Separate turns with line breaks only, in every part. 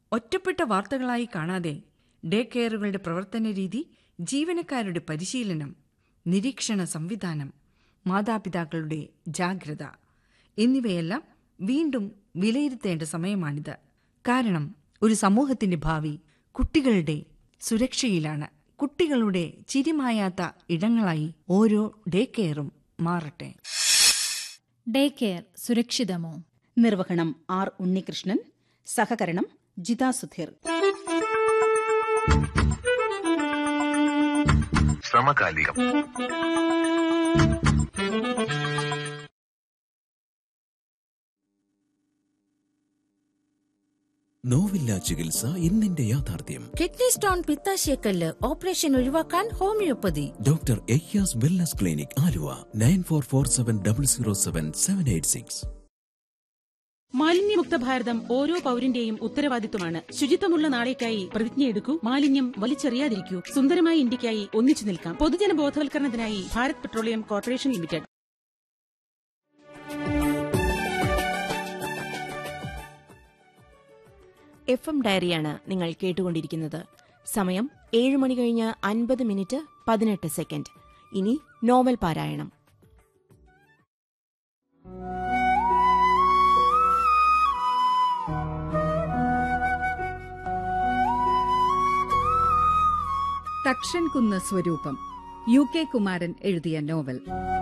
ഒറ്റപ്പെട്ട വാർത്തകളായി കാണാതെ ഡേ കെയറുകളുടെ പ്രവർത്തന രീതി ജീവനക്കാരുടെ പരിശീലനം നിരീക്ഷണ സംവിധാനം മാതാപിതാക്കളുടെ ജാഗ്രത എന്നിവയെല്ലാം വീണ്ടും വിലയിരുത്തേണ്ട സമയമാണിത് കാരണം ഒരു സമൂഹത്തിന്റെ ഭാവി കുട്ടികളുടെ സുരക്ഷയിലാണ് കുട്ടികളുടെ ചിരിമായാത്ത ഇടങ്ങളായി ഓരോ ഡേ കെയറും മാറട്ടെ
ഡേ കെയർ സുരക്ഷിതമോ
നിർവഹണം ആർ ഉണ്ണികൃഷ്ണൻ സഹകരണം ജിതാ സുധീർ
സമകാലികം
നോവില്ല ചികിത്സ ഇന്നിന്റെ യാഥാർത്ഥ്യം
കിഡ്നി സ്റ്റോൺ പിത്താശയക്കല്ല് ഓപ്പറേഷൻ ഒഴിവാക്കാൻ ഹോമിയോപ്പതി
ഡോക്ടർ എയ്യാസ് wellness clinic Aluva nine four four seven double zero seven seven eight six
മാലിന്യമുക്ത ഭാരതം ഓരോ പൗരന്റെയും ഉത്തരവാദിത്വമാണ് ശുചിത്വമുള്ള നാളേക്കായി പ്രതിജ്ഞയെടുക്കൂ മാലിന്യം വലിച്ചെറിയാതിരിക്കൂ സുന്ദരമായ ഇന്ത്യക്കായി ഒന്നിച്ചു നിൽക്കാം പൊതുജന ബോധവൽക്കരണത്തിനായി Bharat petroleum corporation limited
F M ഡയറിയാണ് നിങ്ങൾ കേട്ടുകൊണ്ടിരിക്കുന്നത് സമയം ഏഴ് മണി കഴിഞ്ഞ് അൻപത് മിനിറ്റ് പതിനെട്ട് സെക്കൻഡ് ഇനി നോവൽ പാരായണം
തക്ഷൻകുന്ന് സ്വരൂപം യു കെ കുമാരൻ എഴുതിയ നോവൽ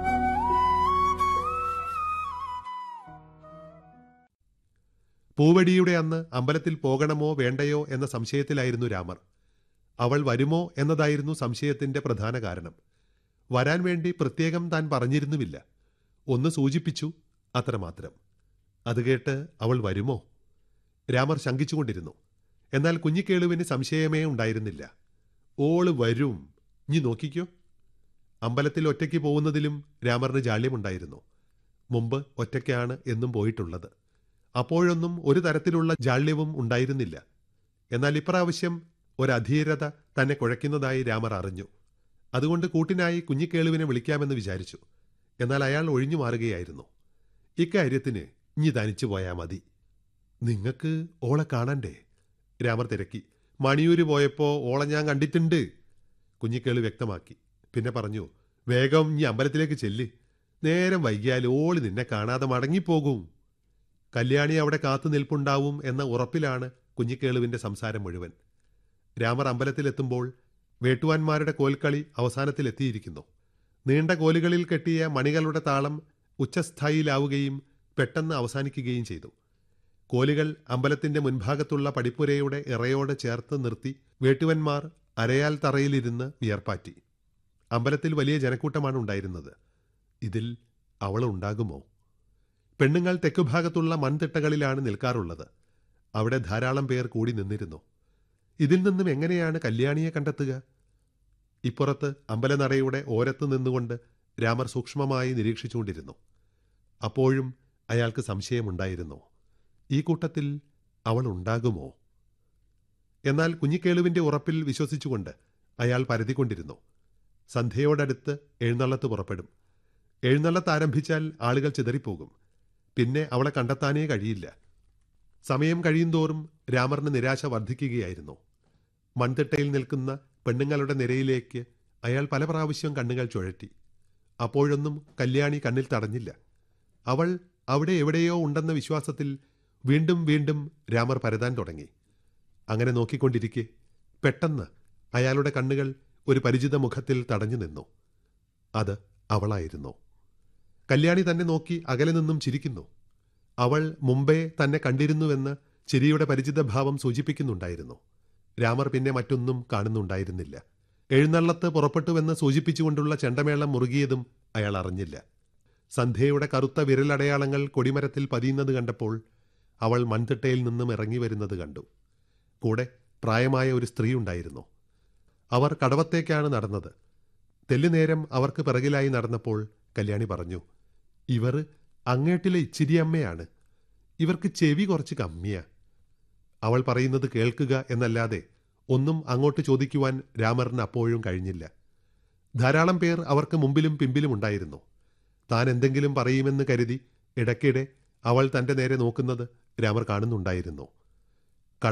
പൂവടിയുടെ അന്ന് അമ്പലത്തിൽ പോകണമോ വേണ്ടയോ എന്ന സംശയത്തിലായിരുന്നു രാമർ അവൾ വരുമോ എന്നതായിരുന്നു സംശയത്തിന്റെ പ്രധാന കാരണം വരാൻ വേണ്ടി പ്രത്യേകം താൻ പറഞ്ഞിരുന്നുമില്ല ഒന്ന് സൂചിപ്പിച്ചു അത്രമാത്രം അത് കേട്ട് അവൾ വരുമോ രാമർ ശങ്കിച്ചുകൊണ്ടിരുന്നു എന്നാൽ കുഞ്ഞിക്കേളുവിന് സംശയമേ ഉണ്ടായിരുന്നില്ല ഓള് വരും നീ നോക്കിക്കോ അമ്പലത്തിൽ ഒറ്റയ്ക്ക് പോകുന്നതിലും രാമറിന് ജാള്യമുണ്ടായിരുന്നു മുമ്പ് ഒറ്റയ്ക്കാണ് എന്നും പോയിട്ടുള്ളത് അപ്പോഴൊന്നും ഒരു തരത്തിലുള്ള ജാള്യവും ഉണ്ടായിരുന്നില്ല എന്നാൽ ഇപ്രാവശ്യം ഒരധീരത തന്നെ കുഴയ്ക്കുന്നതായി രാമർ അറിഞ്ഞു അതുകൊണ്ട് കൂട്ടിനായി കുഞ്ഞിക്കേളുവിനെ വിളിക്കാമെന്ന് വിചാരിച്ചു എന്നാൽ അയാൾ ഒഴിഞ്ഞു മാറുകയായിരുന്നു ഇക്കാര്യത്തിന് ഇഞ്ഞി തനിച്ചു പോയാ മതി നിങ്ങക്ക് ഓളെ കാണണ്ടേ രാമർ തിരക്കി മണിയൂര് പോയപ്പോ ഓളെ ഞാൻ കണ്ടിട്ടുണ്ട് കുഞ്ഞിക്കേള് വ്യക്തമാക്കി പിന്നെ പറഞ്ഞു വേഗം ഇനി അമ്പലത്തിലേക്ക് ചെല്ല് നേരം വൈകിയാൽ ഓള് നിന്നെ കാണാതെ മടങ്ങിപ്പോകും കല്യാണി അവിടെ കാത്തു നിൽപ്പുണ്ടാവും എന്ന ഉറപ്പിലാണ് കുഞ്ഞിക്കേളുവിന്റെ സംസാരം മുഴുവൻ രാമർ അമ്പലത്തിലെത്തുമ്പോൾ വേട്ടുവാന്മാരുടെ കോൽക്കളി അവസാനത്തിലെത്തിയിരിക്കുന്നു നീണ്ട കോലുകളിൽ കെട്ടിയ മണികളുടെ താളം ഉച്ചസ്ഥായിലാവുകയും പെട്ടെന്ന് അവസാനിക്കുകയും ചെയ്തു കോലുകൾ അമ്പലത്തിന്റെ മുൻഭാഗത്തുള്ള പടിപ്പുരയുടെ ഇറയോട് ചേർത്ത് നിർത്തി വേട്ടുവന്മാർ അരയാൽ തറയിലിരുന്ന് വിയർപ്പാറ്റി അമ്പലത്തിൽ വലിയ ജനക്കൂട്ടമാണ് ഉണ്ടായിരുന്നത് ഇതിൽ അവൾ ഉണ്ടാകുമോ പെണ്ണുങ്ങൾ തെക്കുഭാഗത്തുള്ള മൺതിട്ടകളിലാണ് നിൽക്കാറുള്ളത് അവിടെ ധാരാളം പേർ കൂടി നിന്നിരുന്നു ഇതിൽ നിന്നും എങ്ങനെയാണ് കല്യാണിയെ കണ്ടെത്തുക ഇപ്പുറത്ത് അമ്പലനടയുടെ ഓരത്ത് നിന്നുകൊണ്ട് രാമർ സൂക്ഷ്മമായി നിരീക്ഷിച്ചുകൊണ്ടിരുന്നു അപ്പോഴും അയാൾക്ക് സംശയമുണ്ടായിരുന്നു ഈ കൂട്ടത്തിൽ അവൾ ഉണ്ടാകുമോ എന്നാൽ കുഞ്ഞിക്കേളുവിന്റെ ഉറപ്പിൽ വിശ്വസിച്ചുകൊണ്ട് അയാൾ പരതിക്കൊണ്ടിരുന്നു സന്ധ്യയോടടുത്ത് എഴുന്നള്ളത്ത് പുറപ്പെടും എഴുന്നള്ളത്ത് ആരംഭിച്ചാൽ ആളുകൾ ചിതറിപ്പോകും പിന്നെ അവളെ കണ്ടെത്താനേ കഴിയില്ല സമയം കഴിയുന്തോറും രാമറിന് നിരാശ വർദ്ധിക്കുകയായിരുന്നു മൺതിട്ടയിൽ നിൽക്കുന്ന പെണ്ണുങ്ങളുടെ നിരയിലേക്ക് അയാൾ പല പ്രാവശ്യം കണ്ണുകൾ ചുഴറ്റി അപ്പോഴൊന്നും കല്യാണി കണ്ണിൽ തടഞ്ഞില്ല അവൾ അവിടെ എവിടെയോ ഉണ്ടെന്ന വിശ്വാസത്തിൽ വീണ്ടും വീണ്ടും രാമർ പരതാൻ തുടങ്ങി അങ്ങനെ നോക്കിക്കൊണ്ടിരിക്കെ പെട്ടെന്ന് അയാളുടെ കണ്ണുകൾ ഒരു പരിചിത മുഖത്തിൽ തടഞ്ഞു നിന്നു അത് അവളായിരുന്നു കല്യാണി തന്നെ നോക്കി അകലെ നിന്നും ചിരിക്കുന്നു അവൾ മുമ്പേ തന്നെ കണ്ടിരുന്നുവെന്ന് ചിരിയുടെ പരിചിത ഭാവം സൂചിപ്പിക്കുന്നുണ്ടായിരുന്നു രാമർ പിന്നെ മറ്റൊന്നും കാണുന്നുണ്ടായിരുന്നില്ല എഴുന്നള്ളത്ത് പുറപ്പെട്ടുവെന്ന് സൂചിപ്പിച്ചുകൊണ്ടുള്ള ചെണ്ടമേളം മുറുകിയതും അയാൾ അറിഞ്ഞില്ല സന്ധ്യയുടെ കറുത്ത വിരലടയാളങ്ങൾ കൊടിമരത്തിൽ പതിയുന്നത് കണ്ടപ്പോൾ അവൾ മൺതിട്ടയിൽ നിന്നും ഇറങ്ങി വരുന്നത് കണ്ടു കൂടെ പ്രായമായ ഒരു സ്ത്രീ ഉണ്ടായിരുന്നു അവർ കടവത്തേക്കാണ് നടന്നത് തെല്ലുനേരം അവർക്ക് പിറകിലായി നടന്നപ്പോൾ കല്യാണി പറഞ്ഞു ഇവർ അങ്ങേട്ടിലെ ഇച്ചിരിയമ്മയാണ് ഇവർക്ക് ചെവി കുറച്ച് കമ്മിയാ അവൾ പറയുന്നത് കേൾക്കുക എന്നല്ലാതെ ഒന്നും അങ്ങോട്ട് ചോദിക്കുവാൻ രാമറിന് അപ്പോഴും കഴിഞ്ഞില്ല ധാരാളം പേർ അവർക്ക് മുമ്പിലും പിമ്പിലും ഉണ്ടായിരുന്നു താൻ എന്തെങ്കിലും പറയുമെന്ന് കരുതി ഇടയ്ക്കിടെ അവൾ തന്റെ നേരെ നോക്കുന്നത് രാമർ കാണുന്നുണ്ടായിരുന്നു